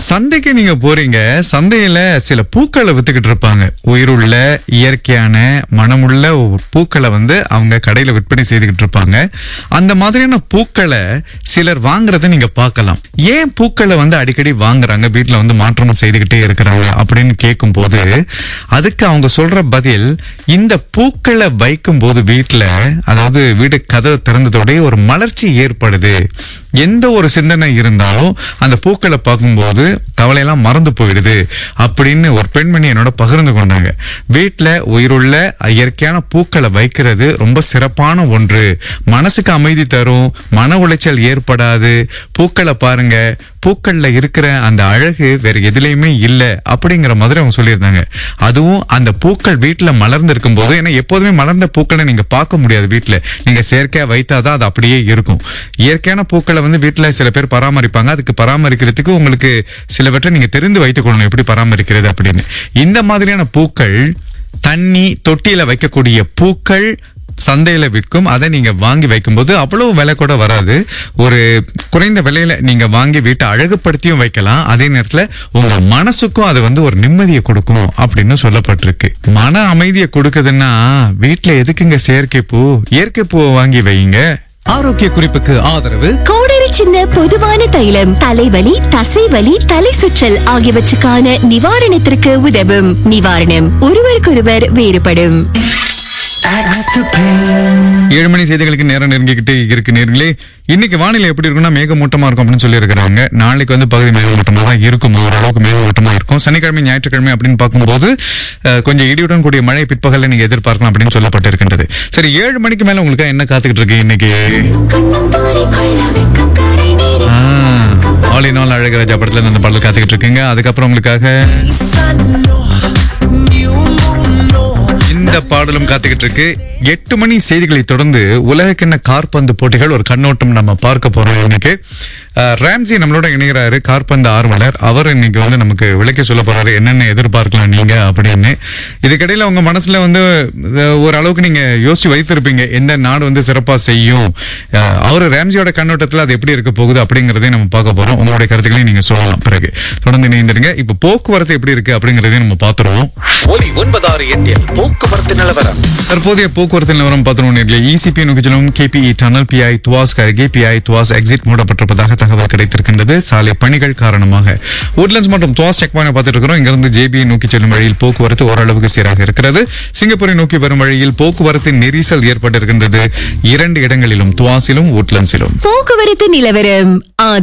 சந்தைக்கு நீங்க போறீங்க சந்தையில சில பூக்களை வித்துக்கிட்டு இருப்பாங்க உயிருள்ள இயற்கையான மனமுள்ள ஒரு பூக்களை வந்து அவங்க கடையில விற்பனை செய்துகிட்டு இருப்பாங்க அந்த மாதிரியான பூக்களை சிலர் வாங்குறதை நீங்க பார்க்கலாம் ஏன் பூக்களை வந்து அடிக்கடி வாங்குறாங்க வீட்டுல வந்து மாற்றம் செய்துகிட்டே இருக்கிறாங்க அப்படின்னு கேட்கும் போது அதுக்கு அவங்க சொல்ற பதில் இந்த பூக்களை வைக்கும் போது வீட்டுல அதாவது வீடு கதவு திறந்ததோடய ஒரு மலர்ச்சி ஏற்படுது எந்த ஒரு சிந்தனை இருந்தாலும் அந்த பூக்களை பார்க்கும்போது கவலையெல்லாம் மறந்து போயிடுது அப்படின்னு ஒரு பெண்மணி என்னோட பகிர்ந்து கொண்டாங்க வீட்டுல உயிருள்ள இயற்கையான பூக்களை வைக்கிறது ரொம்ப சிறப்பான ஒன்று மனசுக்கு அமைதி தரும் மன உளைச்சல் ஏற்படாது பூக்களை பாருங்க பூக்கள்ல இருக்கிற அந்த அழகு வேற எதுலயுமே இல்ல அப்படிங்கிற மாதிரி அவங்க சொல்லியிருந்தாங்க அதுவும் அந்த பூக்கள் வீட்டுல மலர்ந்து இருக்கும் போது ஏன்னா எப்போதுமே மலர்ந்த பூக்களை நீங்க பார்க்க முடியாது வீட்டுல நீங்க செயற்கையா வைத்தாதான் அது அப்படியே இருக்கும் இயற்கையான பூக்களை வந்து வீட்டுல சில பேர் பராமரிப்பாங்க அதுக்கு பராமரிக்கிறதுக்கு உங்களுக்கு சிலவற்றை நீங்க தெரிந்து வைத்துக் கொள்ளணும் எப்படி பராமரிக்கிறது அப்படின்னு இந்த மாதிரியான பூக்கள் தண்ணி தொட்டியில வைக்கக்கூடிய பூக்கள் சந்தையில விற்கும் அதை நீங்க வாங்கி வைக்கும்போது அவ்வளவு விலை கூட வராது ஒரு குறைந்த விலையில நீங்க வாங்கி வீட்டை அழகுபடுத்தியும் வைக்கலாம் அதே நேரத்துல உங்க மனசுக்கும் அது வந்து ஒரு நிம்மதியை கொடுக்கும் அப்படின்னு சொல்லப்பட்டிருக்கு மன அமைதியை கொடுக்குதுன்னா வீட்டுல எதுக்குங்க செயற்கை பூ இயற்கை பூவை வாங்கி வைங்க ஆரோக்கிய குறிப்புக்கு ஆதரவு கோடரி சின்ன பொதுவான தைலம் தலைவலி தசைவலி தலை சுற்றல் ஆகியவற்றுக்கான நிவாரணத்திற்கு உதவும் நிவாரணம் ஒருவருக்கொருவர் வேறுபடும் ஏழு மணி செய்திகளுக்கு நேரம் நெருங்கிக்கிட்டே இருக்கு நேர்களே இன்னைக்கு வானிலை எப்படி இருக்கும்னா மேகமூட்டமா இருக்கும் அப்படின்னு சொல்லி இருக்கிறாங்க நாளைக்கு வந்து பகுதி மேகமூட்டமா தான் இருக்கும் ஓரளவுக்கு மேகமூட்டமா இருக்கும் சனிக்கிழமை ஞாயிற்றுக்கிழமை அப்படின்னு பார்க்கும்போது அஹ், கொஞ்சம் இடியுடன் கூடிய மழை பிற்பகல்ல நீங்க எதிர்பார்க்கலாம் அப்படின்னு சொல்லப்பட்டிருக்கின்றது சரி ஏழு மணிக்கு மேல உங்களுக்கு என்ன காத்துக்கிட்டு இருக்கு இன்னைக்கு ஆல் இன் ஆல் அழகராஜா படத்துல இருந்து அந்த பாடல் காத்துக்கிட்டு இருக்குங்க அதுக்கப்புறம் உங்களுக்காக இந்த பாடலும் காத்துக்கிட்டு இருக்கு எட்டு மணி செய்திகளை தொடர்ந்து உலகக்கிண்ண கார்பந்து போட்டிகள் ஒரு கண்ணோட்டம் நம்ம பார்க்க போறோம் இன்னைக்கு அஹ், ராம்ஜி நம்மளோட இணைகிறாரு கார்பந்து ஆர்வலர் அவர் இன்னைக்கு வந்து நமக்கு விளக்கி சொல்ல போறாரு என்னென்ன எதிர்பார்க்கலாம் நீங்க அப்படின்னு இதுக்கிடையில உங்க மனசுல வந்து அஹ், ஒரு அளவுக்கு நீங்க யோசிச்சு வைத்திருப்பீங்க எந்த நாடு வந்து சிறப்பா செய்யும் அஹ், அவரு ராம்ஜியோட கண்ணோட்டத்துல அது எப்படி இருக்க போகுது அப்படிங்கறதையும் நம்ம பார்க்க போறோம் உங்களுடைய கருத்துக்களையும் நீங்க சொல்லலாம் பிறகு தொடர்ந்து இணைந்திருங்க இப்ப போக்குவரத்து எப்படி இருக்கு அப்படிங்கறதையும் நம்ம பாத்துருவோம் ஒலி ஒன்பதாறு எட்டில் போக்குவரத்து நிலவரம் தற்போதைய போக்குவரத்து நிலவரம் பார்த்தோம் இசிபி நோக்கி செல்லும் கேபிஇ டனல் பிஐ துவாஸ் அருகே பிஐ துவாஸ் எக்ஸிட் மூடப்பட்டிருப்பதாக தகவல் கிடைத்திருக்கின்றது சாலை பணிகள் காரணமாக உட்லண்ட்ஸ் மற்றும் துவாஸ் செக் பாயிண்ட் பார்த்துட்டு இருக்கிறோம் இங்கிருந்து ஜேபிஐ நோக்கி செல்லும் வழியில் போக்குவரத்து ஓரளவுக்கு சீராக இருக்கிறது சிங்கப்பூரை நோக்கி வரும் வழியில் போக்குவரத்து நெரிசல் ஏற்பட்டிருக்கின்றது இரண்டு இடங்களிலும் துவாசிலும் உட்லண்ட்ஸிலும் போக்குவரத்து நிலவரம்